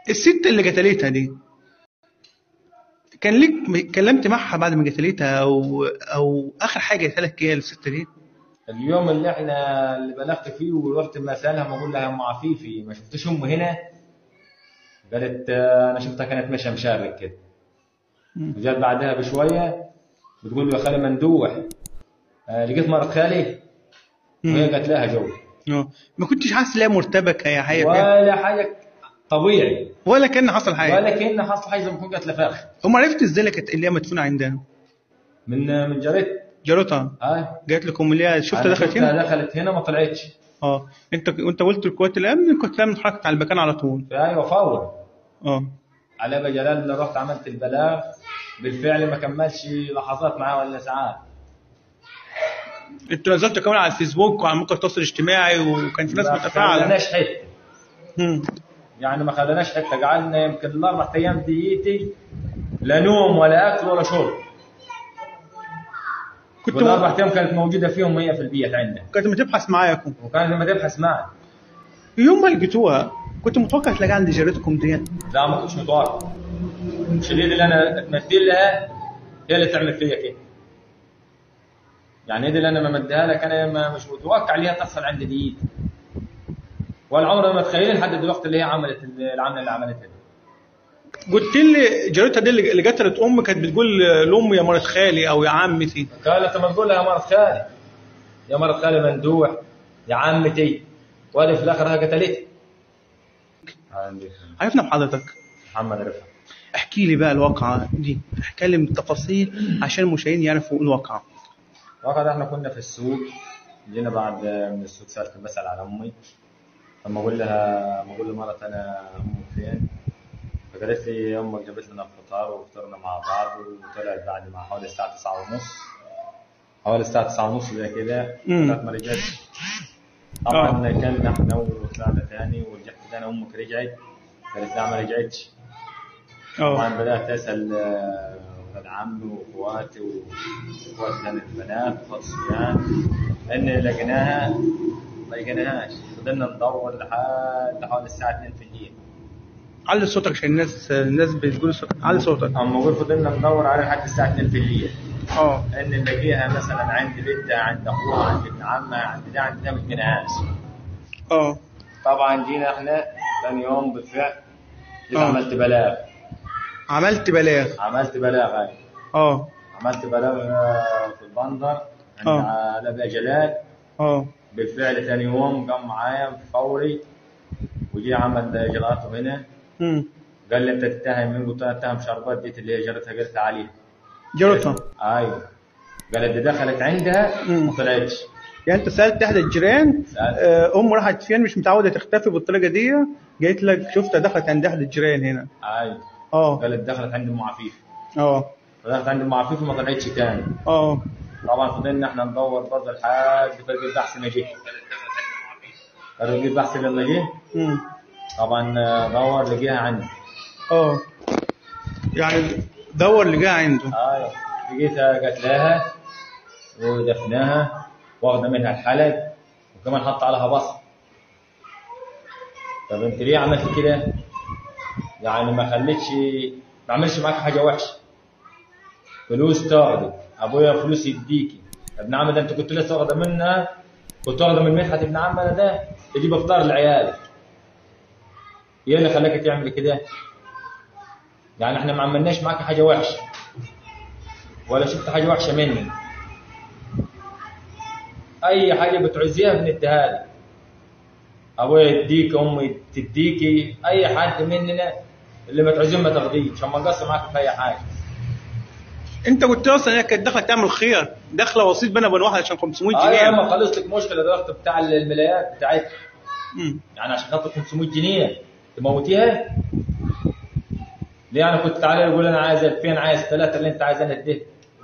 الست اللي قتلتها دي كان ليك كلمت معها بعد ما قتلتها او او اخر حاجه قالت لك ايه الست دي اليوم اللي احنا اللي بلغت فيه ورحت مسالها بقول لها يا ام عفيفي ما شفتش ام هنا قالت آه، انا شفتها كانت ماشيه مشارك كده مم. وجات بعدها بشويه بتقول له يا خالي مندوح آه، لقيت مرة خالي وهي مم. قالت لها جو اه ما كنتش حاسس ان هي مرتبكه يا حاجه ولا حاجه طبيعي ولا كان حصل حاجه ولا كأن حصل حاجه زي ما تكون قالت لفاخ هم عرفت ازاي اللي كانت اللي هي مدفونه عندها من من جريت جارتها اه قالت لكم اللي هي شفتها أنا دخلت هنا شفتها دخلت هنا ما طلعتش اه انت انت قلت لقوات الامن كنت الامن اتحركت على المكان على طول ايوه فور اه على ابا جلال اللي رحت عملت البلاغ بالفعل ما كملش لحظات معاه ولا ساعات انتوا نزلتوا كمان على الفيسبوك وعلى مواقع التواصل الاجتماعي وكان في ناس ما متفاعله خلاناش حته مم. يعني ما خلاناش حته قعدنا يمكن الاربع ايام ديتي لا نوم ولا اكل ولا شرب كنت والاربع ايام كانت موجوده فيهم هي في البيت عندنا كنت بتبحث معاكم وكانت لما تبحث معي يوم ما لقيتوها كنت متوقع تلاقيها عند جارتكم دي لا ما كنتش متوقع الشديد اللي انا اتمثل لها هي اللي تعمل فيا كده يعني دي اللي انا ممديها لك انا ما مش متوقع اللي هي تحصل عند دي ولا عمري ما تخيل لحد دلوقتي اللي هي عملت العمله اللي عملتها دي قلت لي جارتها دي اللي اللي قتلت امي كانت بتقول لامي يا مرات خالي او يا عمتي قالت لما تقول لها يا مرة خالي يا مرة خالي مندوح يا عمتي وهذه في الاخر قتلتها عندي عرفنا بحضرتك محمد رفعت احكي لي بقى الواقعه دي احكي لي بالتفاصيل عشان المشاهدين يعرفوا الواقعه وقت احنا كنا في السوق جينا بعد من السوق سالت بسال على امي لما اقول لها لما اقول لمرت انا امك فين فقالت لي امك جابت لنا الفطار وفطرنا مع بعض وطلعت بعد مع حوالي الساعه 9 ونص حوالي الساعه 9 ونص زي كده مم. طلعت ما رجعتش طبعا كلنا احنا وطلعنا تاني ورجعت تاني امك رجعت قالت لا ما رجعتش اه طبعا بدات اسال آه، ولاد عمي واخواتي واخواتي كانت البنات واخوات الصبيان ان لقيناها ما لقيناهاش فضلنا ندور لحد حوالي الساعه 2 في الليل علي صوتك عشان الناس الناس بتقول صوتك علي صوتك اما اقول فضلنا ندور عليها لحد الساعه 2 في الليل اه ان نلاقيها مثلا عند بنتها عند اخوها عند ابن عمها عند ده عند ده ما لقيناهاش اه طبعا جينا احنا ثاني يوم بالفعل جيت آه. عملت بلاغ عملت بلاغ عملت بلاغ هاي اه عملت بلاغ آه، في البندر عند آه. على ابا جلال اه بالفعل ثاني يوم قام معايا فوري وجي عمل اجراءاته هنا امم قال لي انت تتهم مين قلت له اتهم شربات دي اللي هي جرتها قلت عليها جارتها ايوه قالت دي دخلت عندها مم. ما طلعتش يعني انت سالت احدى الجيران سألت. آه، ام راحت فين مش متعوده تختفي بالطريقه دي قالت لك شفتها دخلت عند احد الجيران هنا ايوه اه قالت دخلت عند ام عفيف اه فدخلت عند ام عفيف وما طلعتش تاني اه طبعا فضلنا احنا ندور برضه لحد فريق البحث ما جه فريق البحث لما جه امم طبعا آه، دور لقيها عندي اه يعني دور اللي جه عنده ايوه لقيتها قتلاها ودفناها واخده منها الحلق وكمان حط عليها بصل طب انت ليه عملت كده؟ يعني ما خليتش ما عملش معاك حاجه وحشه فلوس تاخدي ابويا فلوس يديكي ابن عم ده انت كنت لسه واخده منها كنت واخده من منحه ابن عمنا ده تجيب افطار لعيالك ايه اللي خلاك تعمل كده؟ يعني احنا ما عملناش معاك حاجه وحشه ولا شفت حاجه وحشه مني اي حاجه بتعوزيها بنديها لك ابويا يديك امي تديكي اي حد مننا اللي ما تعوزيه ما تاخديه عشان ما نقصر معاك في اي حاجه انت قلت اصلا انها كانت داخله تعمل خير داخله وسيط بينها وبين واحد عشان 500 اه يا جنيه اما خلص لك مشكله دلوقتي بتاع الملايات بتاعتها مم. يعني عشان خاطر 500 جنيه تموتيها ليه انا كنت تعالى يقول انا عايز 2000 عايز 3 اللي انت عايز انا اديه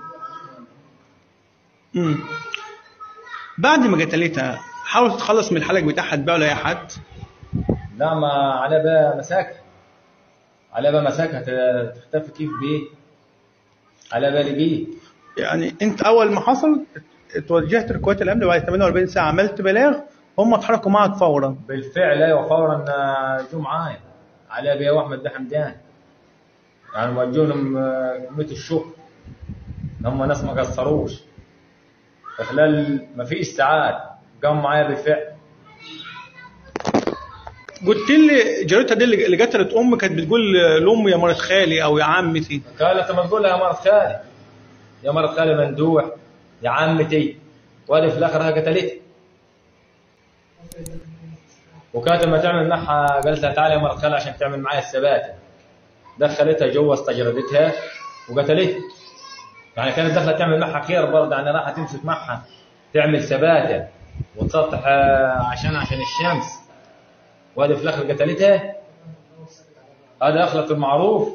مم. بعد ما قتلتها حاول تتخلص من الحلق بتاعها تبيعه لاي حد لا ما على بقى مساكها على بقى مساكها ت- تختفي كيف بيه على بالي بيه يعني انت اول ما حصل اتوجهت لقوات الامن بعد 48 ساعه عملت بلاغ هم اتحركوا معك فورا بالفعل ايوه فورا آه، جو معايا علي ابي واحمد بن حمدان يعني وجهوا لهم آه، كميه الشكر إن هم ناس ما قصروش في خلال ما فيش ساعات قام معايا بالفعل قلت لي جارتها دي اللي قتلت امي كانت بتقول لامي يا مرات خالي او يا عمتي قال انت ما تقول لها يا مرت خالي يا مرت خالي مندوح يا عمتي وهذه في الاخر هي قتلتها وكانت لما تعمل معها قالت لها تعالي يا مرت خالي عشان تعمل معايا الثبات دخلتها جوا استجردتها وقتلتها يعني كانت داخله تعمل معها خير برضه يعني راحت تمسك معها تعمل ثباته وتسطح آه، عشان عشان الشمس وهذه في الاخر قتلتها هذا اخلق المعروف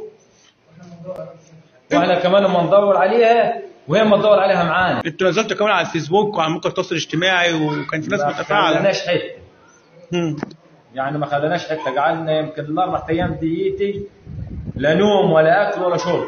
واحنا كمان لما ندور عليها وهي ما تدور عليها معانا انتوا نزلتوا كمان على الفيسبوك وعلى مواقع التواصل الاجتماعي وكان في ناس ما متفاعله خليناش حته مم. يعني ما خليناش حته قعدنا يمكن الاربع ايام ديتي لا نوم ولا اكل ولا شرب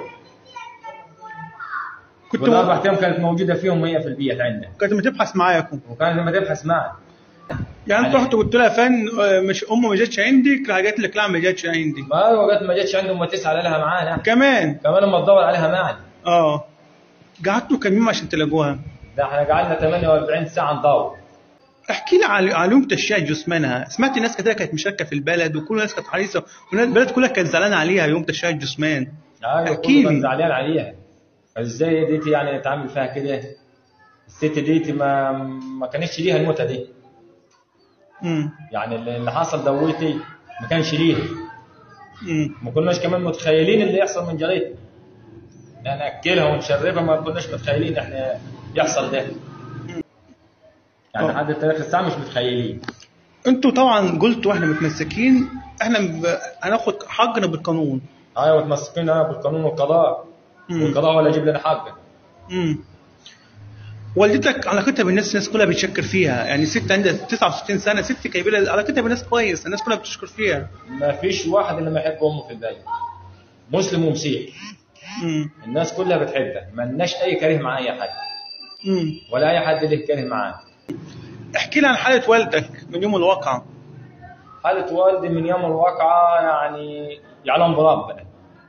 كنت والاربع ايام كانت موجوده فيهم وهي في البيت عندنا كانت بتبحث معاكم وكانت لما تبحث معنا يعني انتوا يعني- رحتوا قلت لها فن آه، مش امه ما جاتش عندك راح قالت لك لا ما جاتش عندي ما وقت ما جتش عندهم ما تسال عليها معانا كمان كمان لما تدور عليها معنا اه قعدتوا كم يوم عشان تلاقوها ده احنا قعدنا 48 ساعه ندور احكي لي على على يوم تشييع جثمانها سمعت ناس كتير كانت مشاركه في البلد وكل الناس كانت حريصه والبلد كلها كانت زعلانه عليها يوم تشييع الجثمان ايوه احكي كله كان لي. زعلان عليها ازاي ديتي يعني نتعامل فيها كده الست ديتي ما ما كانتش ليها الموتة دي امم يعني اللي اللي حصل دويتي ما كانش ليها امم ما كناش كمان متخيلين اللي يحصل من جارتنا ناكلها ونشربها ما كناش متخيلين احنا يحصل ده يعني آه. لحد التاريخ الساعه مش متخيلين انتوا طبعا قلتوا احنا متمسكين احنا ب... هناخد حقنا بالقانون ايوه متمسكين انا بالقانون والقضاء مم. والقضاء هو اللي يجيب لنا حقنا امم والدتك علاقتها بالناس الناس كلها بتشكر فيها يعني ست عندها 69 سنه ست كبيره علاقتها بالناس كويس الناس كلها بتشكر فيها ما فيش واحد اللي ما يحب امه في البلد مسلم ومسيحي امم الناس كلها بتحبها ما لناش اي كريه مع اي حد امم ولا اي حد له كره معاه احكي لي عن حاله والدك من يوم الواقعه حالة والدي من يوم الواقعة يعني يعلم بربنا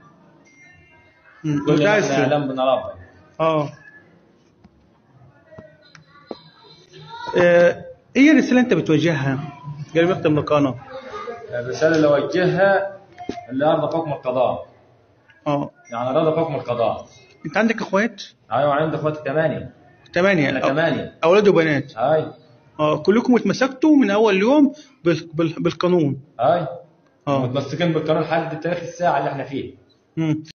امم كل ما ممتاز. احنا يعلم بنا ربنا اه آه، ايه الرساله انت بتوجهها قبل ما نختم لقاءنا الرسالة اللي أوجهها اللي أرضى حكم القضاء اه يعني رضى حكم القضاء انت عندك اخوات أيوة عندي إخواتي ثمانية ثمانية أنا أو- ثمانية اولاد وبنات هاي اه كلكم اتمسكتوا من اول يوم بال... بال... بالقانون هاي اه متمسكين بالقانون لحد تاريخ الساعة اللي احنا فيها مم.